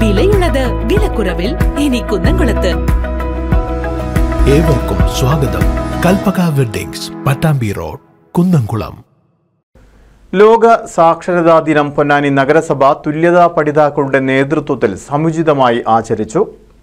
വിലയുള്ളത് വിലക്കുറവിൽ ഇനി കുന്നംകുളത്ത് ഏവർക്കും സ്വാഗതം കൽപ്പക വെഡ്ഡിങ്സ് പട്ടാമ്പി റോഡ് കുന്നംകുളം ലോക സാക്ഷരതാ ദിനം പൊന്നാനി നഗരസഭ തുല്യതാ പഠിതാക്കളുടെ നേതൃത്വത്തിൽ സമുചിതമായി ആചരിച്ചു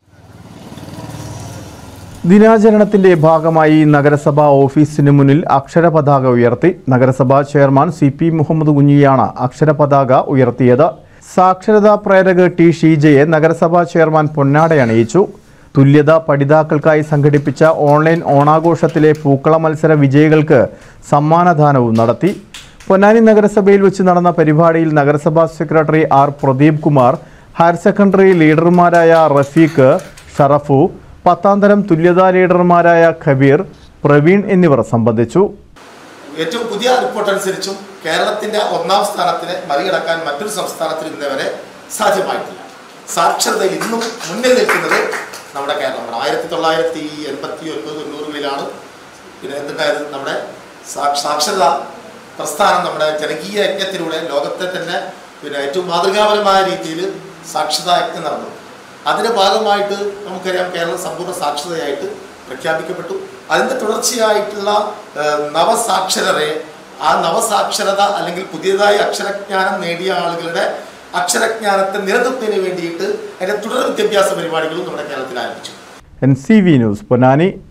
ദിനാചരണത്തിന്റെ ഭാഗമായി നഗരസഭാ ഓഫീസിന് മുന്നിൽ അക്ഷരപതാക ഉയർത്തി നഗരസഭാ ചെയർമാൻ സി പി മുഹമ്മദ് കുഞ്ഞിയാണ് അക്ഷരപതാക ഉയർത്തിയത് സാക്ഷരതാ പ്രേരക ടി ഷീജയെ നഗരസഭാ ചെയർമാൻ പൊന്നാടയണിയിച്ചു തുല്യത പഠിതാക്കൾക്കായി സംഘടിപ്പിച്ച ഓൺലൈൻ ഓണാഘോഷത്തിലെ പൂക്കള മത്സര വിജയികൾക്ക് സമ്മാനദാനവും നടത്തി പൊന്നാനി നഗരസഭയിൽ വെച്ച് നടന്ന പരിപാടിയിൽ നഗരസഭാ secretary R Pradeep Kumar higher secondary ലീഡർമാരായ റഫീഖ് ഷറഫു പത്താം തരം തുല്യതാ ലീഡർമാരായ ഖബീർ പ്രവീൺ എന്നിവർ സംബന്ധിച്ചു ഏറ്റവും പുതിയ റിപ്പോർട്ട് അനുസരിച്ചും കേരളത്തിന്റെ ഒന്നാം സ്ഥാനത്തിന് മറികടക്കാൻ മറ്റൊരു സംസ്ഥാനത്തിന് ഇന്നേ വരെ സാധ്യമായിട്ടില്ല സാക്ഷരതയിൽ ഇന്നും മുന്നിൽ നിൽക്കുന്നത് നമ്മുടെ കേരളമാണ് ആയിരത്തി തൊള്ളായിരത്തി എൺപത്തി ഒൻപത് തൊണ്ണൂറുകളിലാണ് പിന്നെ എന്തുണ്ടായത് നമ്മുടെ സാ- സാക്ഷരത പ്രസ്ഥാനം നമ്മുടെ ജനകീയ യജ്ഞത്തിലൂടെ ലോകത്തെ തന്നെ പിന്നെ ഏറ്റവും മാതൃകാപരമായ രീതിയിൽ സാക്ഷരതാ യജ്ഞം നടന്നു അതിന്റെ ഭാഗമായിട്ട് നമുക്കറിയാം കേരളം സമ്പൂർണ്ണ സാക്ഷരതയായിട്ട് പ്രഖ്യാപിക്കപ്പെട്ടു അതിന്റെ തുടർച്ചയായിട്ടുള്ള ഏഹ്, നവസാക്ഷരരെ ആ നവസാക്ഷരത അല്ലെങ്കിൽ പുതിയതായി അക്ഷരജ്ഞാനം നേടിയ ആളുകളുടെ അക്ഷരജ്ഞാനത്തെ നിലനിർത്തുന്നതിന് വേണ്ടിയിട്ട് അതിന്റെ തുടർ വിദ്യാഭ്യാസ പരിപാടികളും നമ്മുടെ കേരളത്തിൽ ആരംഭിച്ചു N C V news Ponnani